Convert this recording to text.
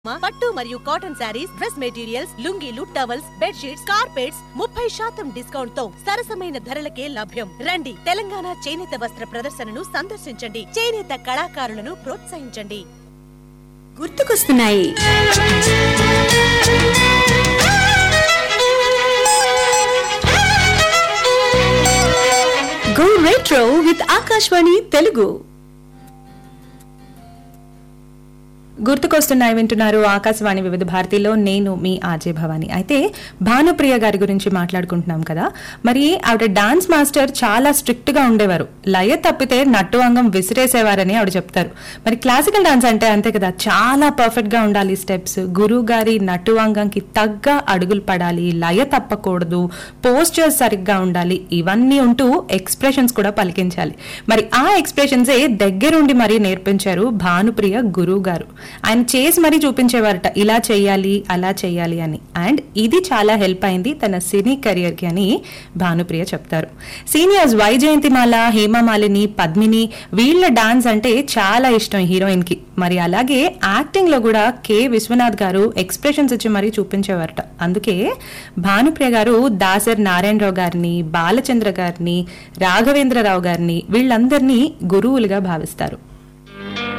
పట్టు మరియు cotton saris dress materials లుంగీలు టవల్స్ బెడ్షీట్స్ కార్పెట్స్ ముప్పై శాతం డిస్కౌంట్ తో సరసమైన ధరలకే లభ్యం రండి తెలంగాణ చేనేత వస్త్ర ప్రదర్శనను సందర్శించండి చేనేత కళాకారులను ప్రోత్సహించండి గుర్తుకొస్తున్నాయి go retro with Akashvani Telugu గుర్తుకొస్తున్నాయి వింటున్నారు ఆకాశవాణి వివిధ భారతిలో నేను మీ ఆర్జే భవాని అయితే భానుప్రియ గారి గురించి మాట్లాడుకుంటున్నాం కదా మరి ఆవిడ డాన్స్ మాస్టర్ చాలా స్ట్రిక్ట్ గా ఉండేవారు లయ తప్పితే నట్టు అంగం విసిరేసేవారని ఆవిడ చెప్తారు మరి క్లాసికల్ డాన్స్ అంటే అంతే కదా చాలా పర్ఫెక్ట్ గా ఉండాలి స్టెప్స్ గురువు గారి నటు అంగంకి తగ్గ అడుగులు పడాలి లయ తప్పకూడదు పోస్చర్స్ సరిగ్గా ఉండాలి ఇవన్నీ ఉంటూ ఎక్స్ప్రెషన్స్ కూడా పలికించాలి మరి ఆ ఎక్స్ప్రెషన్సే దగ్గరుండి మరీ నేర్పించారు భానుప్రియ గురువు గారు ఆయన చేసి మరీ చూపించేవారట ఇలా చేయాలి అలా చేయాలి అని అండ్ ఇది చాలా హెల్ప్ అయింది తన సినీ కెరియర్ కి అని భానుప్రియ చెప్తారు సీనియర్స్ వైజయంతిమాల హేమమాలిని పద్మిని వీళ్ళ డాన్స్ అంటే చాలా ఇష్టం హీరోయిన్ కి మరి అలాగే యాక్టింగ్ లో కూడా కె విశ్వనాథ్ గారు ఎక్స్ప్రెషన్స్ ఇచ్చి మరీ చూపించేవారట అందుకే భానుప్రియ గారు దాసర్ నారాయణరావు గారిని బాలచంద్ర గారిని రాఘవేంద్రరావు గారిని వీళ్ళందరినీ గురువులుగా భావిస్తారు